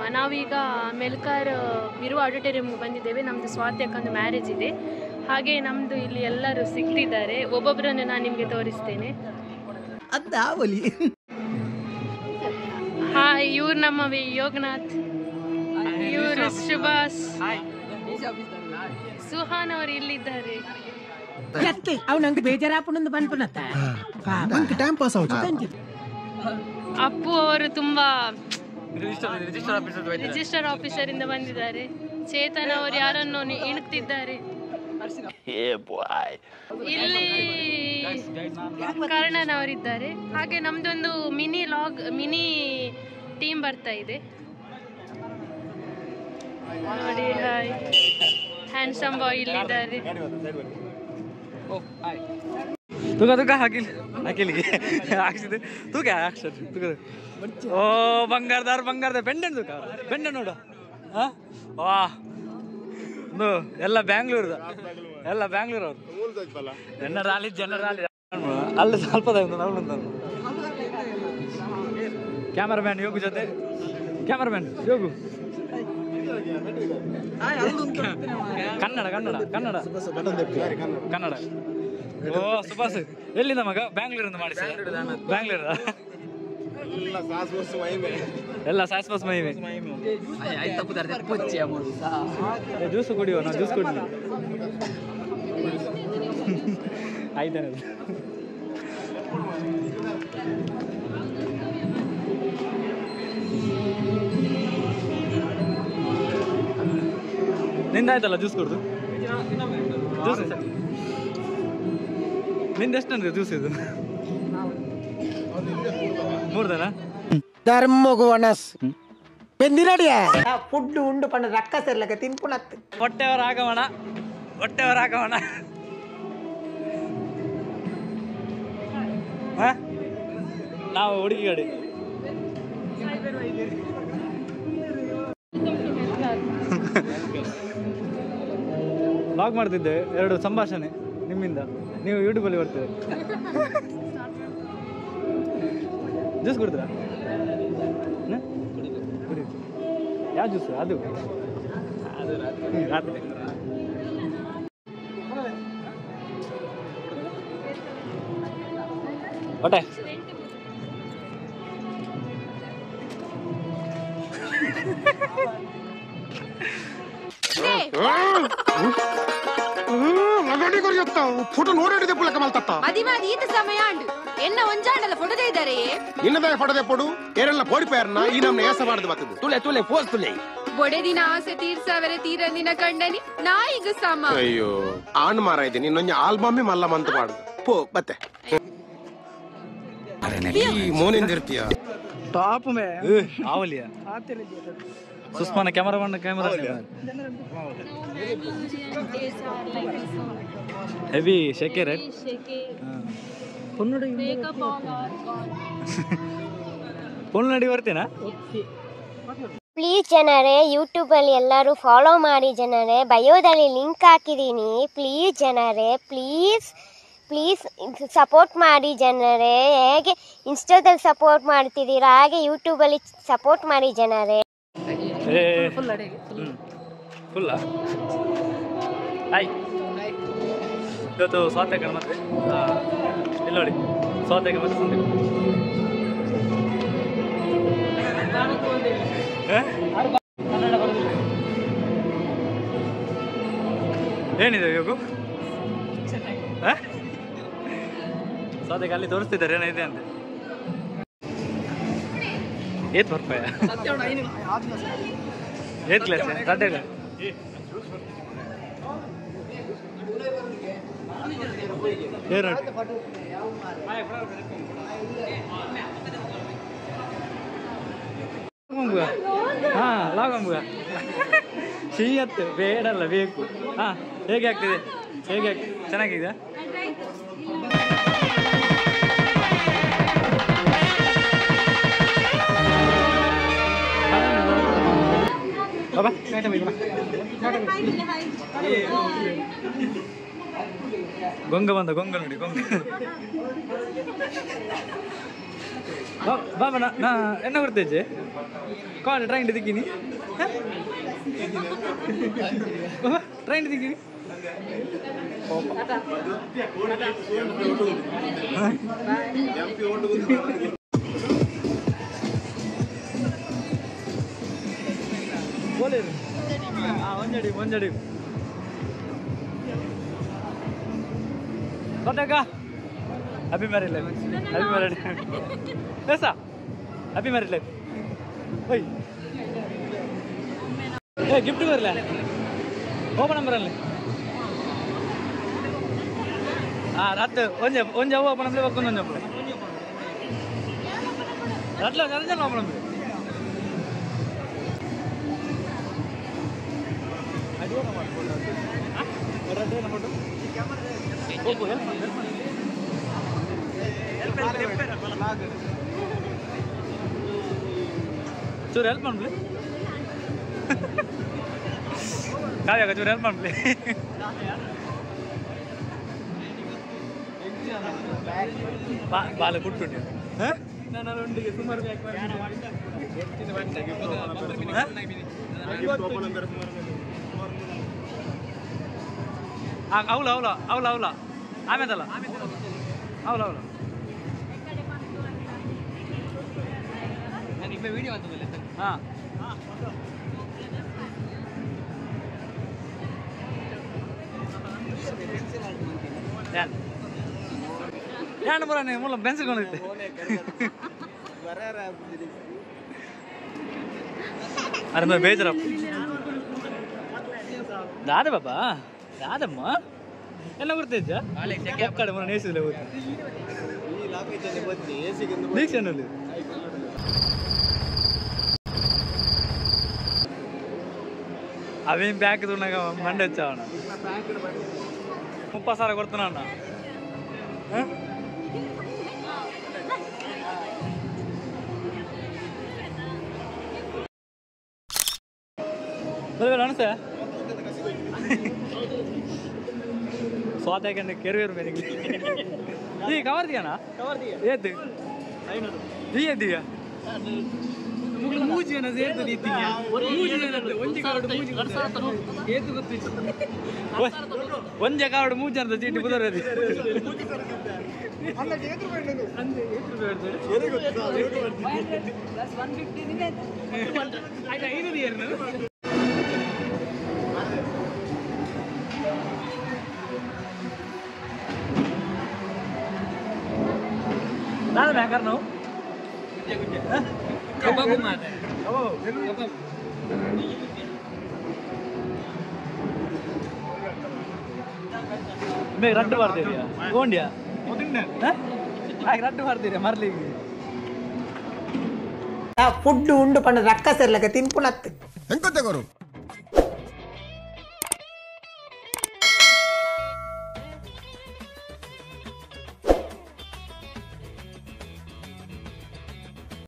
ನಾವೀಗ ಮೆಲ್ಕಾರ್ ಇರುವ ಆಡಿಟೋರಿಯಂಗೆ ಬಂದಿದ್ದೇವೆ ನಮ್ಮದು ಸ್ವಾತಿ ಅಕ್ಕಂದು ಮ್ಯಾರೇಜ್ ಇದೆ ಹಾಗೆ ನಮ್ಮದು ಇಲ್ಲಿ ಎಲ್ಲರೂ ಸಿಗ್ತಿದ್ದಾರೆ ಒಬ್ಬೊಬ್ಬರನ್ನು ನಾನು ನಿಮಗೆ ತೋರಿಸ್ತೇನೆ ಅದಾವಲಿ ಹಾಯ್ ಇವ್ರು ನಮ್ಮ ವಿ- ಯೋಗನಾಥ್ ಇವರು ಸುಭಾಷ್ ಸುಹಾನ್ ಅವರು ಇಲ್ಲಿದ್ದಾರೆ ಎತ್ತೆ ಅವ್ ನಂಗೆ ಬೇಜಾರಾಪುಣಂದು ಬಂದ್ಪನತ್ತ ನಂಗೆ ಟೈಮ್ ಪಾಸ್ ಆಗುತ್ತೆ ಅಪ್ಪು ಅವರು ತುಂಬಾ ರಿಜಿಸ್ಟರ್ ಆಫೀಸರ್ ಇಂದ ಬಂದಿದ್ದಾರೆ ಚೇತನ್ ಅವರು ಯಾರನ್ನು ನಿ- ಇಣುಕ್ತಿದ್ದಾರೆ ಇಲ್ಲಿ ಕರ್ಣನ್ ಅವರಿದ್ದಾರೆ ಹಾಗೆ ನಮ್ದೊಂದು ಮಿನಿ ಲಾಗ್ ಮಿನಿ ಟೀಮ್ ಬರ್ತಾ ಇದೆ ನೋಡಿ ಹಾಯ್ ಹ್ಯಾಂಡ್ಸಮ್ ಬಾಯ್ ಇಲ್ಲಿದ್ದಾರೆ ತೂಕ ತೂಕ ಹಾಕಿಲ್ ಹಾಕಿಲ್ಲಿಗೆ ಹಾಕ್ಸಿದೆ ತೂಕ ಹಾಕ್ಸರ್ ತೂಕ ಓ ಬಂಗಾರದಾರ ಬಂಗಾರದ ಪೆಂಡೆಂಟ್ ತೂಕ ಪೆಂಡೆಂಟ್ ನೋಡು ಹಾ ವಾ ಒಂದು ಎಲ್ಲ ಬ್ಯಾಂಗ್ಳೂರ್ದ ಎಲ್ಲ ಬ್ಯಾಂಗ್ಳೂರ್ ಅವ್ರು ಜನರ ಅಲ್ಲಿ ಜನರ ಅಲ್ಲಿ ಅಲ್ಲಿ ಸ್ವಲ್ಪ ನಾವು ಕ್ಯಾಮರಾಮ್ಯಾನ್ ಯೋಗು ಜೊತೆ ಕ್ಯಾಮರಾಮ್ಯಾನ್ ಯೋಗು ಕನ್ನಡ ಕನ್ನಡ ಕನ್ನಡ ಕನ್ನಡ ಓ ಸುಭಾಷ್ ಎಲ್ಲಿಂದ ಮಗ ಬ್ಯಾಂಗ್ಳೂರಿಂದ ಮಾಡಿಸಿ ಬ್ಯಾಂಗ್ಳೂರ್ ಎಲ್ಲ ಸಾಸ್ ಬಸ್ ಮಹಿಮೆ ಜ್ಯೂಸ್ ಕುಡಿಯುವ ನಾವು ಜ್ಯೂಸ್ ಕುಡಿ ಆಯ್ತಾನೆ ನಿಂದಾಯ್ತಲ್ಲ ಜ್ಯೂಸ್ ಕುಡ್ದು ಜ್ಯೂಸ್ ನಿಂದ ಎಷ್ಟಂದ್ರೆ ಜ್ಯೂಸ್ ಇದು ಮೂರು ದನ ಧರ್ಮಗುವನಸ್ ಬೆಂದಿನಡಿಯ ಫುಡ್ ಉಂಡು ಪಂಡ ರಕ್ಕ ಸೇರ್ಲಕ ತಿನ್ಪುಣತ್ ಹೊಟ್ಟೆವರ ಆಗಮನ ಹೊಟ್ಟೆವರ ಆಗಮನ ಹ? ನಾವು ಹುಡುಗಿ ಗಾಡಿ ಲಾಗ್ ಮಾಡ್ತಿದ್ದೆ ಎರಡು ಸಂಭಾಷಣೆ ನಿಮ್ಮಿಂದ ನೀವು ಯೂಟ್ಯೂಬಲ್ಲಿ ಬರ್ತೀರಿ ಜ್ಯೂಸ್ ಕುಡಿದ್ರಾ ಹ? ಕುಡಿ ಯಾವ ಜ್ಯೂಸ್ ಅದು ಹ್ಮ್, ರಾತ್ರಿ ಹೊಟ್ಟೆ ಫೋಟೋ ನೋಡಿದೆ ಪುಳಕ ಮಲ್ತತ್ತ ಮದಿಮಾದಿ ಈತ ಸಮಯ ಅಂಡು ಎನ್ನ ಒಂಜಾಂಡಲ ಫೊಟೊ ಇದ್ದಾರೆ ಇನ್ನದೇ ಪಡದೆ ಪೊಡು ಏರೆಲ್ಲ ಪೋಡಿಪೇರ್ನ ಈ ನಮ್ನ ಏಸ ಮಾಡದು ಬರ್ತದೆ ತುಲೆ ತುಲೆ ಪೋಸ್ ತುಲೆ ಬೊಡೆದಿನ ಆಸೆ ತೀರ್ಸವರೆ ತೀರಂದಿನ ಕಂಡನಿ ನಾಯಿಗ ಸಮ ಅಯ್ಯೋ ಆಣ್ ಮಾರ ಇದೆ ಇನ್ನೊಂದು ಆಲ್ಬಮ್ಮೆ ಮಲ್ಲ ಮಂತ ಮಾಡುದು ಪೋ ಬತ್ತೆ ಈ ಮೋನಿಂದಿರ್ತೀಯ ಟಾಪ್ ಮೇ ಆವಲಿಯ ಸುಸ್ಮಾನ ಕ್ಯಾಮರಾ ಬಂದ ಕ್ಯಾಮರಾ ಹೆವಿ ಶೆಕೆ ರೈಟ್ ಫೋನ್ ನಡಿ ಬರ್ತೀನಾ ಪ್ಲೀಸ್ ಜನರೇ ಯೂಟ್ಯೂಬಲ್ಲಿ ಎಲ್ಲರೂ ಫಾಲೋ ಮಾಡಿ ಜನರೇ ಬಯೋದಲ್ಲಿ ಲಿಂಕ್ ಹಾಕಿದ್ದೀನಿ ಪ್ಲೀಸ್ ಜನರೇ ಪ್ಲೀಸ್ ಪ್ಲೀಸ್ ಸಪೋರ್ಟ್ ಮಾಡಿ ಜನರೇ ಹೇಗೆ ಇನ್ಸ್ಟಾದಲ್ಲಿ ಸಪೋರ್ಟ್ ಮಾಡ್ತಿದ್ದೀರಾ ಹಾಗೆ ಯೂಟ್ಯೂಬಲ್ಲಿ ಸಪೋರ್ಟ್ ಮಾಡಿ ಜನರೇ ಏ ಫುಲ್ ಫುಲ್ಲ ಹಾಯ್ ಇವತ್ತು ಸ್ವಾತಂತ್ರ್ಯ ಮತ್ತೆ ಇಲ್ಲಿ ನೋಡಿ ಸ್ವಾತಂತ್ರ್ಯ ಮತ್ತೆ ಸಂತೆ ಕನ್ನಡ ಬರೋದಿಲ್ಲ ಏನಿದೆ ಯೋಗು ಸ್ವಾತಂತ್ರ್ಯ ಅಲ್ಲಿ ತೋರಿಸ್ತಿದ್ದಾರೆ ಏನಿದೆ ಅಂತ ಏತ್ ಬರ್ಪಾಯ ಏತ್ ಕ್ಲಾಸ್ ತರ್ಡ್ ಏನು ಹಾ ಲಾಗಂಬುಗ ಸಿಹಿಯತ್ತು ಬೇಡಲ್ಲ ಬೇಕು ಹಾ ಹೇಗೆ ಆಗ್ತಿದೆ ಹೇಗೆ ಆಗ್ತಿದೆ ಚೆನ್ನಾಗಿದೆ ಬಾಬಾ ಗೊಂಗ ಬಂದ ಗೊಂಗ ನೋಡಿ ಗೊಂಗ ಬಾಬಾ ನಾ ನಾ ಎನ್ನ ಕೊಡ್ತೇಜೆ ಕಾಲ್ ಟ್ರೈನ್ ದಿಕ್ಕಿನಿ ಟ್ರೈನ್ ದಿಕ್ಕಿನಿ ಬೋಲೇರು ಹಾಂ ಒಂಜಡಿ ಒಂಜಡಿ ಕೊಟ್ಟಕ್ಕ happy married life happy married ಎಸ ಹ್ಯಾಪಿ ಮ್ಯಾರಿಡ್ ಲೈಫ್ ಓಯ್ ಏ ಗಿಫ್ಟ್ ಬರಲ್ಲ ಓಪನ್ ನಂಬರಲ್ಲಿ ಹಾಂ ರತ್ತು ಒಂಜೆ ಒಂಜೆ ಅವು ಓಪನ್ ನಂಬರ್ ಬಕ್ಕೊಂದು ಒಂಜೆ ಒಬ್ಬರು ರಟ್ಲ ಜನ ಓಪನ್ ನಂಬರ್ ಚೂರು ಹೆಲ್ಪ್ ಮಾಡ್ಲಿ ಕಾವ್ಯಾಗ ಚೂರು ಹೆಲ್ಪ್ ಮಾಡ್ಲಿ ಬಾ ಬಾಲ ಕುಟ್ಟುಂಟು ಸುಮಾರು అవులా అవులా అవులా అవులా ఆమెదಲ್ಲ అవులా అవులా ಹಾಂ ಯಾನ್ ಯಾನ್ ಬರ ನೀವು ಮುಲ್ಲ ಬೆನ್ಸಿಲ್ ಕೊಂಡಿದ್ದೆ ಅರೆ ಬೇಜಾರಪ್ಪ ದಾದ ಬಾಬಾ ದಾದಮ್ಮ ಎಲ್ಲ ಗುರ್ತೈತ ಕಡೆ ಮನ ನೇಸಿಲ್ಲ ದೀಕ್ಷೆನಲ್ಲಿ అవేం బ్యాక్ తున్నాగా మండి వచ్చావన్న ముప్పై సార్ కొడుతున్నా అన్న ಅನಿಸ ಸ್ವಾತಾಕಂಡು ಕೆರುವೇರು ಮೇನಿಗೆ ಈ ಕವರ್ ದಿಯಾನ ಏತು ಈ ಎದ್ದೀಯಾ ಮೂಜಿ ಅನ್ನೋದು ಏತು ನೀತಿಯ ಮೂಜಿ ಅನ್ನೋದು ಒಂಜಿ ಕಾರ್ಡ್ ಮೂಜಿ ಏತು ಗೊತ್ತಿತ್ತು ಒಂಜೆ ಕಾರ್ಡ್ ಮೂಜಿ ಅಂತ ಚೀಟಿ ಬುದರದಿ ನಾನು ಬ್ಯಾಂಕರ್ ನಾವು ಬೇಗ ರಟ್ಟು ಮಾಡ್ತೀರಿಯಾ ಗೋಂಡ್ಯಾ ಹಾಗೆ ರಟ್ಟು ಮಾಡ್ತೀರಾ ಮರ್ಲಿ ಫುಡ್ ಉಂಡು ಪಂಡ ರಕ್ಕ ಸೇರ್ಲಕ ತಿನ್ಪುನತ್ತು ಎಂಕೊತ್ತೆ ಗುರು